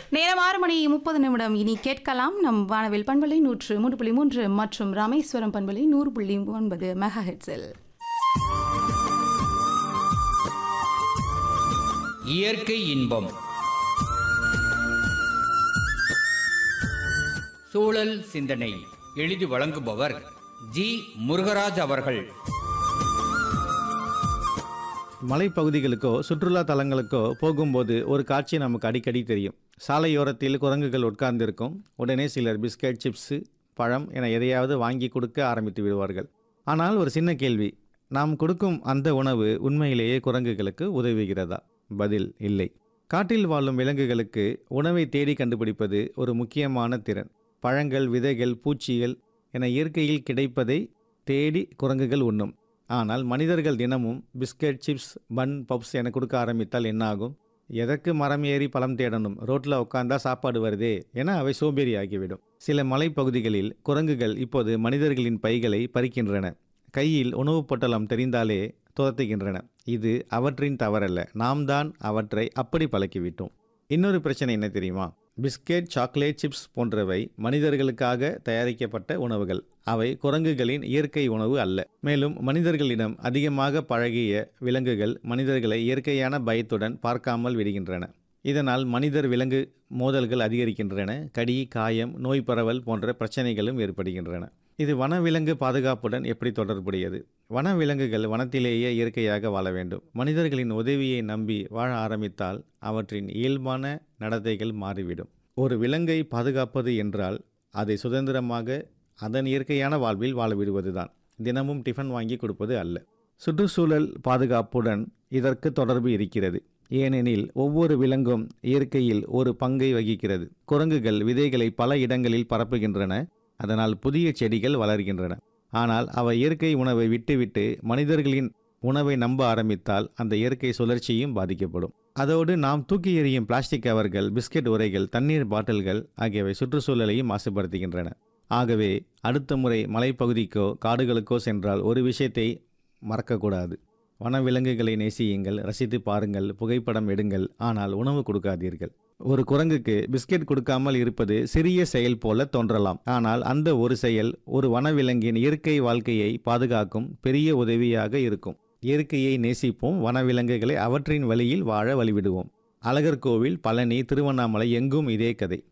நேரம் ஆறு மணி முப்பது நிமிடம் இனி கேட்கலாம் நம் வானவில் பண்பலை நூற்று மூன்று புள்ளி மூன்று மற்றும் ராமேஸ்வரம் பண்பலை நூறு புள்ளி ஒன்பது மெகா ஹெட்ஸில் இயற்கை இன்பம் சூழல் சிந்தனை எழுதி வழங்குபவர் ஜி முருகராஜ் அவர்கள் மலைப்பகுதிகளுக்கோ சுற்றுலா தலங்களுக்கோ போகும்போது ஒரு காட்சி நமக்கு அடிக்கடி தெரியும் சாலையோரத்தில் குரங்குகள் உட்கார்ந்திருக்கும் உடனே சிலர் பிஸ்கட் சிப்ஸு பழம் என எதையாவது வாங்கி கொடுக்க ஆரம்பித்து விடுவார்கள் ஆனால் ஒரு சின்ன கேள்வி நாம் கொடுக்கும் அந்த உணவு உண்மையிலேயே குரங்குகளுக்கு உதவுகிறதா பதில் இல்லை காட்டில் வாழும் விலங்குகளுக்கு உணவை தேடி கண்டுபிடிப்பது ஒரு முக்கியமான திறன் பழங்கள் விதைகள் பூச்சிகள் என இயற்கையில் கிடைப்பதை தேடி குரங்குகள் உண்ணும் ஆனால் மனிதர்கள் தினமும் பிஸ்கட் சிப்ஸ் பன் பப்ஸ் என கொடுக்க ஆரம்பித்தால் என்ன ஆகும் எதற்கு மரம் ஏறி பழம் தேடணும் ரோட்டில் உட்காந்தா சாப்பாடு வருதே என அவை சோம்பேறி ஆகிவிடும் சில மலைப்பகுதிகளில் குரங்குகள் இப்போது மனிதர்களின் பைகளை பறிக்கின்றன கையில் உணவுப் பொட்டலம் தெரிந்தாலே துரத்துகின்றன இது அவற்றின் தவறல்ல நாம் தான் அவற்றை அப்படி பழக்கிவிட்டோம் இன்னொரு பிரச்சனை என்ன தெரியுமா பிஸ்கெட் சாக்லேட் சிப்ஸ் போன்றவை மனிதர்களுக்காக தயாரிக்கப்பட்ட உணவுகள் அவை குரங்குகளின் இயற்கை உணவு அல்ல மேலும் மனிதர்களிடம் அதிகமாக பழகிய விலங்குகள் மனிதர்களை இயற்கையான பயத்துடன் பார்க்காமல் விடுகின்றன இதனால் மனிதர் விலங்கு மோதல்கள் அதிகரிக்கின்றன கடி காயம் நோய் பரவல் போன்ற பிரச்சனைகளும் ஏற்படுகின்றன இது வனவிலங்கு பாதுகாப்புடன் எப்படி தொடர்புடையது வனவிலங்குகள் வனத்திலேயே இயற்கையாக வாழ வேண்டும் மனிதர்களின் உதவியை நம்பி வாழ ஆரம்பித்தால் அவற்றின் இயல்பான நடத்தைகள் மாறிவிடும் ஒரு விலங்கை பாதுகாப்பது என்றால் அதை சுதந்திரமாக அதன் இயற்கையான வாழ்வில் வாழ விடுவதுதான் தினமும் டிஃபன் வாங்கி கொடுப்பது அல்ல சுற்றுச்சூழல் பாதுகாப்புடன் இதற்கு தொடர்பு இருக்கிறது ஏனெனில் ஒவ்வொரு விலங்கும் இயற்கையில் ஒரு பங்கை வகிக்கிறது குரங்குகள் விதைகளை பல இடங்களில் பரப்புகின்றன அதனால் புதிய செடிகள் வளர்கின்றன ஆனால் அவை இயற்கை உணவை விட்டுவிட்டு மனிதர்களின் உணவை நம்ப ஆரம்பித்தால் அந்த இயற்கை சுழற்சியும் பாதிக்கப்படும் அதோடு நாம் தூக்கி எறியும் பிளாஸ்டிக் கவர்கள் பிஸ்கெட் உரைகள் தண்ணீர் பாட்டில்கள் ஆகியவை சுற்றுச்சூழலையும் மாசுபடுத்துகின்றன ஆகவே அடுத்த முறை மலைப்பகுதிக்கோ காடுகளுக்கோ சென்றால் ஒரு விஷயத்தை மறக்கக்கூடாது வனவிலங்குகளை நேசியுங்கள் ரசித்து பாருங்கள் புகைப்படம் எடுங்கள் ஆனால் உணவு கொடுக்காதீர்கள் ஒரு குரங்குக்கு பிஸ்கெட் கொடுக்காமல் இருப்பது சிறிய செயல் போல தோன்றலாம் ஆனால் அந்த ஒரு செயல் ஒரு வனவிலங்கின் இயற்கை வாழ்க்கையை பாதுகாக்கும் பெரிய உதவியாக இருக்கும் இயற்கையை நேசிப்போம் வனவிலங்குகளை அவற்றின் வழியில் வாழ வழிவிடுவோம் அழகர் கோவில் பழனி திருவண்ணாமலை எங்கும் இதே கதை